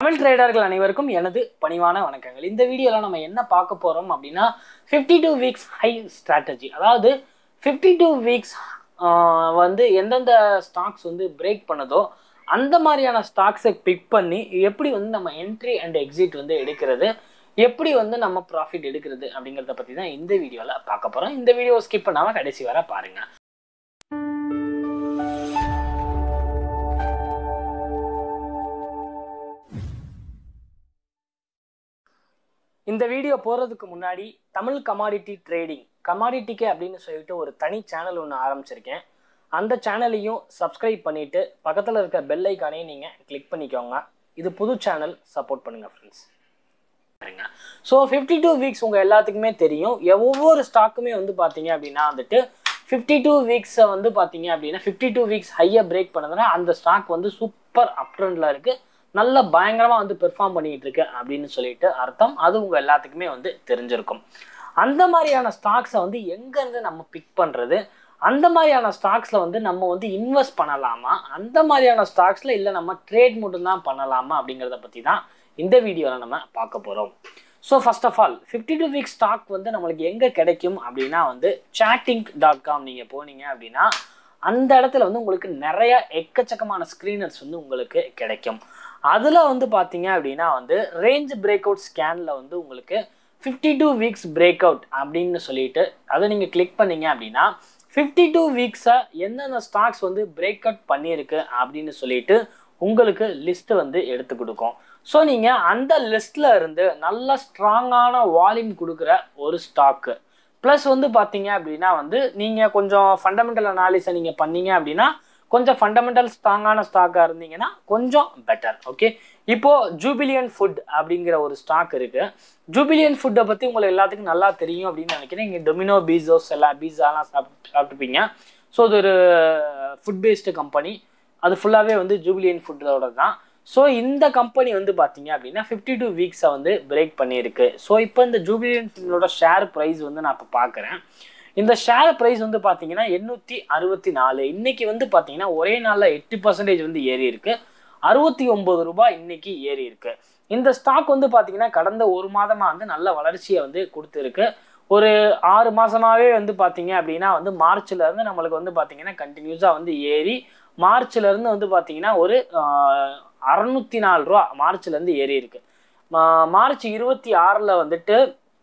தமிழ் ட்ரேடர்கள் அனைவருக்கும் எனது பணிவான வணக்கங்கள் இந்த வீடியோவில் நம்ம என்ன பார்க்க போகிறோம் அப்படின்னா fifty two weeks high strategy அதாவது ஃபிஃப்டி டூ வீக்ஸ் வந்து எந்தெந்த ஸ்டாக்ஸ் வந்து பிரேக் பண்ணுதோ அந்த மாதிரியான ஸ்டாக்ஸை பிக் பண்ணி எப்படி வந்து நம்ம என்ட்ரி அண்ட் எக்ஸிட் வந்து எடுக்கிறது எப்படி வந்து நம்ம ப்ராஃபிட் எடுக்கிறது அப்படிங்கிறத பற்றி தான் இந்த வீடியோவில் பார்க்க போகிறோம் இந்த வீடியோ ஸ்கிப் பண்ணாமல் கடைசி வரை பாருங்கள் இந்த வீடியோ போகிறதுக்கு முன்னாடி தமிழ் கமாடிட்டி ட்ரேடிங் கமாடிட்டிக்கு அப்படின்னு சொல்லிட்டு ஒரு தனி சேனல் ஒன்று ஆரம்பிச்சிருக்கேன் அந்த சேனலையும் சப்ஸ்கிரைப் பண்ணிவிட்டு பக்கத்தில் இருக்க பெல் ஐக்கானையும் நீங்கள் கிளிக் பண்ணிக்கோங்க இது புது சேனல் சப்போர்ட் பண்ணுங்கள் friends so fifty two weeks உங்கள் எல்லாத்துக்குமே தெரியும் ஒவ்வொரு ஸ்டாக்குமே வந்து பார்த்தீங்க அப்படின்னா வந்துட்டு ஃபிஃப்டி டூ வீக்ஸை வந்து பார்த்தீங்க அப்படின்னா ஃபிஃப்டி டூ வீக்ஸ் ஹையாக பிரேக் பண்ணதுன்னா அந்த ஸ்டாக் வந்து சூப்பர் அப் ட்ரெண்டில் இருக்குது நல்ல பயங்கரமாக வந்து பெர்ஃபார்ம் பண்ணிகிட்டு இருக்கு அப்படின்னு சொல்லிட்டு அர்த்தம் அது உங்கள் எல்லாத்துக்குமே வந்து தெரிஞ்சிருக்கும் அந்த மாதிரியான ஸ்டாக்ஸை வந்து எங்கேருந்து நம்ம பிக் பண்ணுறது அந்த மாதிரியான ஸ்டாக்ஸில் வந்து நம்ம வந்து இன்வெஸ்ட் பண்ணலாமா அந்த மாதிரியான ஸ்டாக்ஸில் இல்லை நம்ம ட்ரேட் மட்டும்தான் பண்ணலாமா அப்படிங்கிறத பற்றி தான் இந்த வீடியோவில் நம்ம பார்க்க போகிறோம் so first of all fifty two week stock வந்து நம்மளுக்கு எங்கே கிடைக்கும் அப்படின்னா வந்து சாட்டிங் டாட் காம் நீங்கள் போனீங்க அப்படின்னா அந்த இடத்துல வந்து உங்களுக்கு நிறைய எக்கச்சக்கமான ஸ்க்ரீனர்ஸ் வந்து உங்களுக்கு கிடைக்கும் அதில் வந்து பார்த்தீங்க அப்படின்னா வந்து ரேஞ்ச் பிரேக் அவுட் ஸ்கேனில் வந்து உங்களுக்கு fifty two weeks break out அப்படின்னு சொல்லிட்டு அதை நீங்கள் கிளிக் பண்ணீங்க அப்படின்னா ஃபிஃப்டி டூ வீக்ஸை எந்தெந்த ஸ்டாக்ஸ் வந்து பிரேக் அவுட் பண்ணியிருக்கு அப்படின்னு சொல்லிட்டு உங்களுக்கு லிஸ்ட்டு வந்து எடுத்து கொடுக்கும் ஸோ நீங்கள் அந்த லிஸ்ட்டில் இருந்து நல்ல ஸ்ட்ராங்கான வால்யூம் கொடுக்குற ஒரு ஸ்டாக்கு ப்ளஸ் வந்து பார்த்தீங்க அப்படின்னா வந்து நீங்கள் கொஞ்சம் ஃபண்டமெண்டல் அனாலிஸை நீங்கள் பண்ணீங்க அப்படின்னா கொஞ்சம் ஃபண்டமெண்டல் ஸ்ட்ராங்கான ஸ்டாக்காக இருந்தீங்கன்னா கொஞ்சம் பெட்டர் ஓகே இப்போது ஜூபிலியன் ஃபுட் அப்படிங்கிற ஒரு ஸ்டாக் இருக்குது ஜூபிலியன் ஃபுட்டை பற்றி உங்களுக்கு எல்லாத்துக்கும் நல்லா தெரியும் அப்படின்னு நினைக்கிறேன் இங்கே டொமினோ பீஸோஸ் எல்லாம் பீஸாலாம் சாப்பிட்டு சாப்பிட்டுப்பீங்க ஸோ அது ஒரு ஃபுட் பேஸ்டு கம்பெனி அது ஃபுல்லாகவே வந்து ஜூபிலியன் ஃபுட்டோட தான் ஸோ இந்த கம்பெனி வந்து பார்த்தீங்க அப்படின்னா ஃபிஃப்டி டூ வீக்ஸை வந்து பிரேக் பண்ணியிருக்கு ஸோ இப்போ இந்த ஜூபிலியன் ஃபுட்டோட ஷேர் ப்ரைஸ் வந்து நான் இப்போ பார்க்குறேன் இந்த ஷேர் ப்ரைஸ் வந்து பார்த்தீங்கன்னா எண்ணூற்றி அறுபத்தி நாலு இன்னைக்கு வந்து பார்த்தீங்கன்னா ஒரே நாளில் எட்டு பர்சன்டேஜ் வந்து ஏறி இருக்கு அறுபத்தி ஒம்பது ரூபாய் இன்னைக்கு ஏறி இருக்கு இந்த ஸ்டாக் வந்து பார்த்தீங்கன்னா கடந்த ஒரு மாதமாக வந்து நல்ல வளர்ச்சியை வந்து கொடுத்துருக்கு ஒரு ஆறு மாதமாகவே வந்து பார்த்தீங்க அப்படின்னா வந்து மார்ச்ல இருந்து நம்மளுக்கு வந்து பார்த்தீங்கன்னா கண்டினியூஸாக வந்து ஏறி மார்ச்ல இருந்து வந்து பார்த்தீங்கன்னா ஒரு அறநூற்றி நாலு ரூபா மார்ச்லேருந்து ஏறி இருக்கு மார்ச் இருபத்தி ஆறில் வந்துட்டு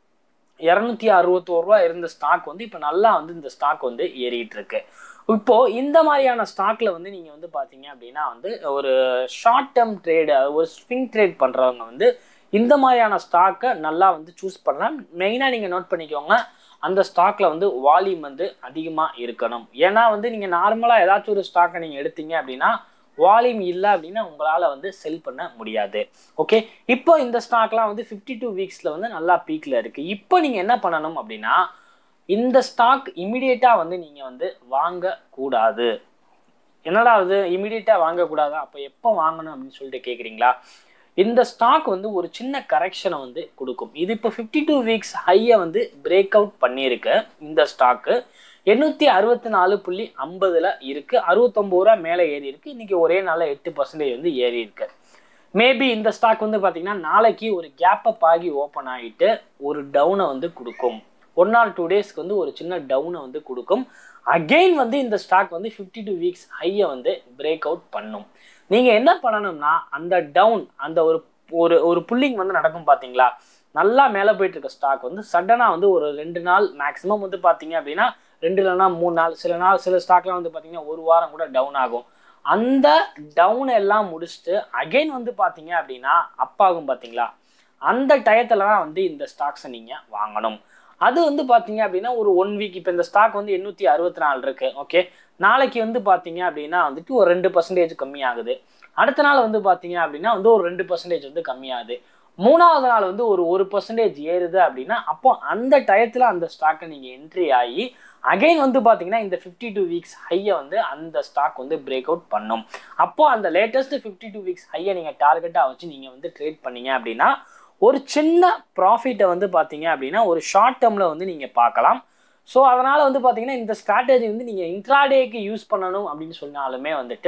இரநூத்தி அறுபத்தோரு ரூபா இருந்த ஸ்டாக் வந்து இப்போ நல்லா வந்து இந்த ஸ்டாக் வந்து ஏறிட்டு இருக்கு இப்போ இந்த மாதிரியான ஸ்டாக்ல வந்து நீங்க வந்து பாத்தீங்க அப்படின்னா வந்து ஒரு ஷார்ட் டேர்ம் ட்ரேடு ஒரு ஸ்விங் ட்ரேட் பண்றவங்க வந்து இந்த மாதிரியான ஸ்டாக்கை நல்லா வந்து சூஸ் பண்ணலாம் மெயினாக நீங்கள் நோட் பண்ணிக்கோங்க அந்த ஸ்டாக்ல வந்து வால்யூம் வந்து அதிகமாக இருக்கணும் ஏன்னா வந்து நீங்கள் நார்மலாக ஏதாச்சும் ஒரு ஸ்டாக்கை நீங்கள் எடுத்தீங்க அப்படின்னா வால்யூம் இல்லை அப்படின்னா உங்களால் வந்து செல் பண்ண முடியாது ஓகே இப்போ இந்த ஸ்டாக்லாம் வந்து ஃபிஃப்டி டூ வீக்ஸில் வந்து நல்லா பீக்கில் இருக்குது இப்போ நீங்கள் என்ன பண்ணணும் அப்படின்னா இந்த ஸ்டாக் இமிடியேட்டாக வந்து நீங்கள் வந்து வாங்கக்கூடாது என்னடா அது இமிடியேட்டாக வாங்கக்கூடாதா அப்போ எப்போ வாங்கணும் அப்படின்னு சொல்லிட்டு கேட்குறீங்களா இந்த ஸ்டாக் வந்து ஒரு சின்ன கரெக்ஷனை வந்து கொடுக்கும் இது இப்போ ஃபிஃப்டி டூ வீக்ஸ் ஹையை வந்து பிரேக் அவுட் பண்ணியிருக்கு இந்த ஸ்டாக்கு எண்ணூற்றி அறுபத்தி நாலு புள்ளி ஐம்பதில் இருக்குது அறுபத்தொம்பது ரூபா மேலே ஏறி இருக்குது இன்றைக்கி ஒரே நாளில் எட்டு பர்சன்டேஜ் வந்து ஏறி இருக்கு மேபி இந்த ஸ்டாக் வந்து பார்த்திங்கன்னா நாளைக்கு ஒரு கேப் அப் ஆகி ஓப்பன் ஆகிட்டு ஒரு டவுனை வந்து கொடுக்கும் ஒன் ஆர் டூ டேஸ்க்கு வந்து ஒரு சின்ன டவுனை வந்து கொடுக்கும் அகெயின் வந்து இந்த ஸ்டாக் வந்து ஃபிஃப்டி டூ வீக்ஸ் ஹையை வந்து பிரேக் அவுட் பண்ணும் நீங்கள் என்ன பண்ணணும்னா அந்த டவுன் அந்த ஒரு ஒரு ஒரு புல்லிங் வந்து நடக்கும் பார்த்தீங்களா நல்லா மேலே போயிட்டு இருக்க ஸ்டாக் வந்து சடனாக வந்து ஒரு ரெண்டு நாள் மேக்ஸிமம் வந்து பார்த்தீங்க அப்படின்னா ரெண்டு இல்லைனா மூணு நாள் சில நாள் சில ஸ்டாக்லாம் வந்து பார்த்தீங்கன்னா ஒரு வாரம் கூட டவுன் ஆகும் அந்த டவுன் எல்லாம் முடிச்சுட்டு அகைன் வந்து பார்த்தீங்க அப்படின்னா அப்பாகும் பார்த்தீங்களா அந்த டயத்தில் தான் வந்து இந்த ஸ்டாக்ஸை நீங்கள் வாங்கணும் அது வந்து பார்த்தீங்க அப்படின்னா ஒரு ஒன் வீக் இப்போ இந்த ஸ்டாக் வந்து எண்ணூற்றி அறுபத்தி நாலு இருக்கு ஓகே நாளைக்கு வந்து பார்த்தீங்க அப்படின்னா வந்துட்டு ஒரு ரெண்டு பர்சன்டேஜ் கம்மியாகுது அடுத்த நாள் வந்து பார்த்தீங்க அப்படின்னா வந்து ஒரு ரெண்டு பர்சன்டேஜ் வந்து கம்மியாகுது மூணாவது நாள் வந்து ஒரு ஒரு பர்சன்டேஜ் ஏறுது அப்படின்னா அப்போ அந்த டயத்தில் அந்த ஸ்டாக்கை நீங்கள் என்ட்ரி ஆகி அகைன் வந்து பார்த்தீங்கன்னா இந்த ஃபிஃப்டி டூ வீக்ஸ் ஹையை வந்து அந்த ஸ்டாக் வந்து பிரேக் அவுட் பண்ணும் அப்போ அந்த லேட்டஸ்ட் ஃபிஃப்டி டூ வீக்ஸ் ஹையை நீங்கள் டார்கெட்டாக வச்சு நீங்கள் வந்து ட்ரேட் பண்ணீங்க அப்படின்னா ஒரு சின்ன ப்ராஃபிட்டை வந்து பார்த்தீங்க அப்படின்னா ஒரு ஷார்ட் டேர்மில் வந்து நீங்கள் பார்க்கலாம் ஸோ அதனால் வந்து பார்த்தீங்கன்னா இந்த ஸ்ட்ராட்டஜி வந்து நீங்கள் இன்ட்ராடேக்கு யூஸ் பண்ணணும் அப்படின்னு சொன்னாலுமே வந்துட்டு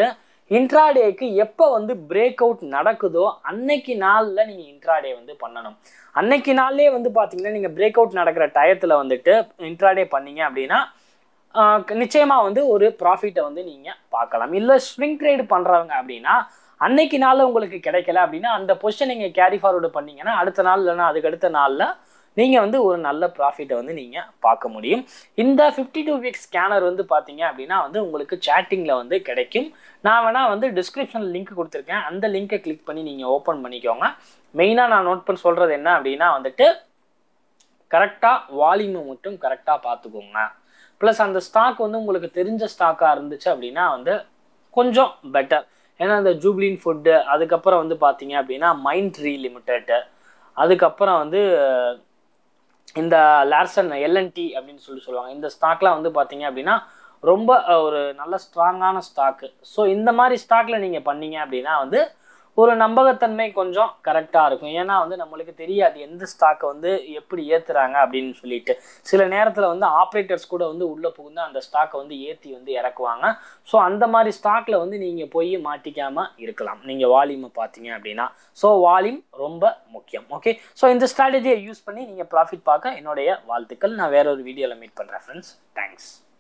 இன்ட்ராடேக்கு எப்போ வந்து பிரேக் அவுட் நடக்குதோ அன்னைக்கு நாளில் நீங்கள் இன்ட்ராடே வந்து பண்ணணும் அன்னைக்கு நாள்லேயே வந்து பார்த்தீங்கன்னா நீங்கள் பிரேக் அவுட் நடக்கிற டயத்தில் வந்துட்டு இன்ட்ராடே பண்ணீங்க அப்படின்னா ஆஹ் நிச்சயமா வந்து ஒரு ப்ராஃபிட்டை வந்து நீங்கள் பார்க்கலாம் இல்லை ஸ்விங் ட்ரேட் பண்ணுறவங்க அப்படின்னா அன்னைக்கு நாளில் உங்களுக்கு கிடைக்கல அப்படின்னா அந்த பொசிஷன் நீங்கள் கேரி ஃபார்வர்டு பண்ணீங்கன்னா அடுத்த நாள் இல்லைன்னா அதுக்கு அடுத்த நாளில் நீங்கள் வந்து ஒரு நல்ல ப்ராஃபிட்டை வந்து நீங்கள் பார்க்க முடியும் இந்த ஃபிஃப்டி டூ வீக்ஸ் ஸ்கேனர் வந்து பார்த்தீங்க அப்படின்னா வந்து உங்களுக்கு சேட்டிங்கில் வந்து கிடைக்கும் நான் வேணால் வந்து டிஸ்கிரிப்ஷனில் லிங்க் கொடுத்துருக்கேன் அந்த லிங்கை கிளிக் பண்ணி நீங்கள் ஓப்பன் பண்ணிக்கோங்க மெயினாக நான் நோட் பண்ணி சொல்கிறது என்ன அப்படின்னா வந்துட்டு கரெக்டாக வால்யூமை மட்டும் கரெக்டாக பார்த்துக்கோங்க ப்ளஸ் அந்த ஸ்டாக் வந்து உங்களுக்கு தெரிஞ்ச ஸ்டாக்காக இருந்துச்சு அப்படின்னா வந்து கொஞ்சம் பெட்டர் ஏன்னா இந்த ஜூப்ளின் ஃபுட்டு அதுக்கப்புறம் வந்து பார்த்தீங்க அப்படின்னா மைண்ட் ரீ லிமிடெட்டு அதுக்கப்புறம் வந்து இந்த லார்சன் எல்என்டி அப்படின்னு சொல்லி சொல்லுவாங்க இந்த ஸ்டாக்லாம் வந்து பார்த்தீங்க அப்படின்னா ரொம்ப அஹ், ஒரு நல்ல ஸ்ட்ராங்கான ஸ்டாக்கு ஸோ இந்த மாதிரி ஸ்டாக்ல நீங்கள் பண்ணீங்க அப்படின்னா வந்து ஒரு நம்பகத்தன்மை கொஞ்சம் கரெக்டாக இருக்கும் ஏன்னா வந்து நம்மளுக்கு தெரியாது எந்த ஸ்டாக்கை வந்து எப்படி ஏற்றுறாங்க அப்படின்னு சொல்லிட்டு சில நேரத்தில் வந்து ஆப்ரேட்டர்ஸ் கூட வந்து உள்ளே புகுந்து அந்த ஸ்டாக்கை வந்து ஏற்றி வந்து இறக்குவாங்க ஸோ அந்த மாதிரி ஸ்டாக்ல வந்து நீங்கள் போய் மாட்டிக்காமல் இருக்கலாம் நீங்கள் வால்யூமை பார்த்தீங்க அப்படின்னா ஸோ வால்யூம் ரொம்ப முக்கியம் ஓகே ஸோ இந்த ஸ்ட்ராட்டஜியை யூஸ் பண்ணி நீங்கள் ப்ராஃபிட் பார்க்க என்னுடைய வாழ்த்துக்கள் நான் வேற ஒரு வீடியோவில் மீட் பண்ணுறேன் ஃப்ரெண்ட்ஸ் தேங்க்ஸ்